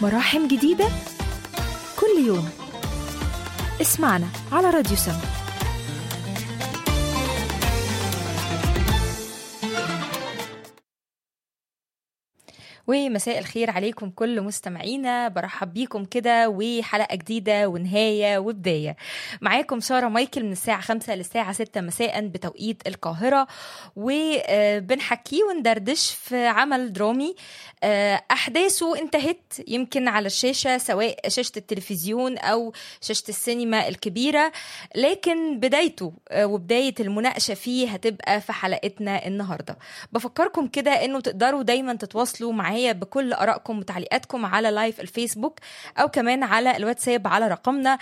مراحم جديدة كل يوم اسمعنا على راديو سما ومساء الخير عليكم كل مستمعينا برحب بيكم كده وحلقة جديدة ونهاية وبداية معاكم سارة مايكل من الساعة 5 للساعة 6 مساء بتوقيت القاهرة وبنحكي وندردش في عمل درامي أحداثه انتهت يمكن على الشاشة سواء شاشة التلفزيون أو شاشة السينما الكبيرة لكن بدايته وبداية المناقشة فيه هتبقى في حلقتنا النهاردة بفكركم كده انه تقدروا دايما تتواصلوا معايا بكل ارائكم وتعليقاتكم على لايف الفيسبوك او كمان على الواتساب على رقمنا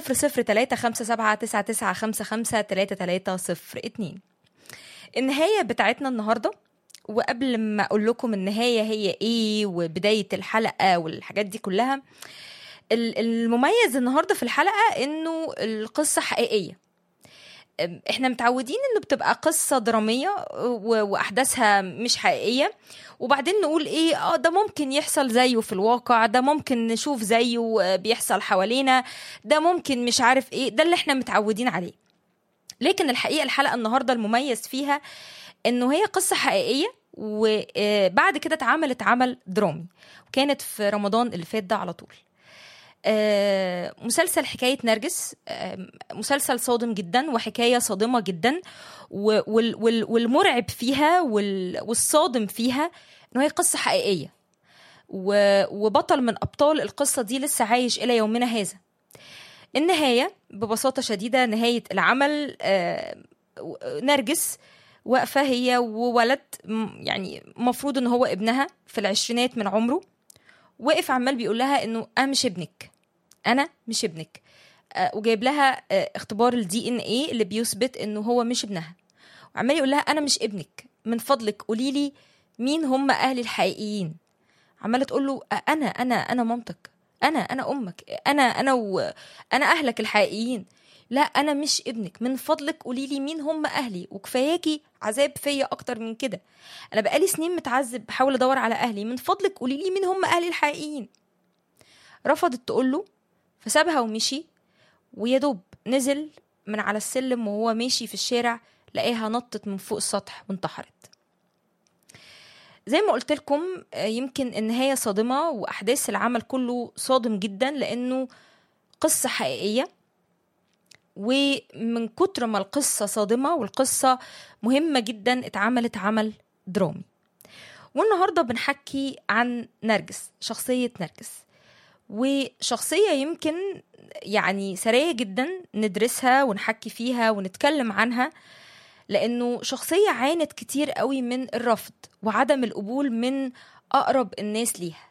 0035799553302 النهايه بتاعتنا النهارده وقبل ما اقول لكم النهايه هي ايه وبدايه الحلقه والحاجات دي كلها المميز النهارده في الحلقه انه القصه حقيقيه احنا متعودين انه بتبقى قصة درامية واحداثها مش حقيقية وبعدين نقول ايه اه ده ممكن يحصل زيه في الواقع ده ممكن نشوف زيه بيحصل حوالينا ده ممكن مش عارف ايه ده اللي احنا متعودين عليه لكن الحقيقة الحلقة النهاردة المميز فيها انه هي قصة حقيقية وبعد كده اتعملت عمل درامي وكانت في رمضان اللي فات ده على طول آه مسلسل حكاية نرجس آه مسلسل صادم جدا وحكاية صادمة جدا وال وال والمرعب فيها وال والصادم فيها انه هي قصة حقيقية وبطل من أبطال القصة دي لسه عايش إلى يومنا هذا النهاية ببساطة شديدة نهاية العمل آه نرجس واقفة هي وولد يعني مفروض ان هو ابنها في العشرينات من عمره وقف عمال بيقول لها انه انا مش ابنك انا مش ابنك آه وجايب لها آه اختبار الدي ان ايه اللي بيثبت انه هو مش ابنها وعمال يقول لها انا مش ابنك من فضلك قولي لي مين هم اهلي الحقيقيين عماله تقول له آه انا انا انا مامتك انا انا امك انا انا و... انا اهلك الحقيقيين لا انا مش ابنك من فضلك قولي لي مين هم اهلي وكفاياكي عذاب فيا اكتر من كده انا بقالي سنين متعذب بحاول ادور على اهلي من فضلك قولي لي مين هم اهلي الحقيقيين رفضت تقول له فسابها ومشي ويا دوب نزل من على السلم وهو ماشي في الشارع لقاها نطت من فوق السطح وانتحرت زي ما قلت لكم يمكن النهاية صادمة وأحداث العمل كله صادم جدا لأنه قصة حقيقية ومن كتر ما القصة صادمة والقصة مهمة جدا اتعملت عمل درامي والنهاردة بنحكي عن نرجس شخصية نرجس وشخصية يمكن يعني سرية جدا ندرسها ونحكي فيها ونتكلم عنها لأنه شخصية عانت كتير قوي من الرفض وعدم القبول من أقرب الناس ليها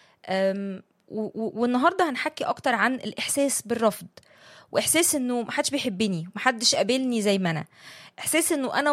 والنهاردة هنحكي أكتر عن الإحساس بالرفض واحساس انه محدش بيحبني محدش قابلني زي ما انا احساس انه انا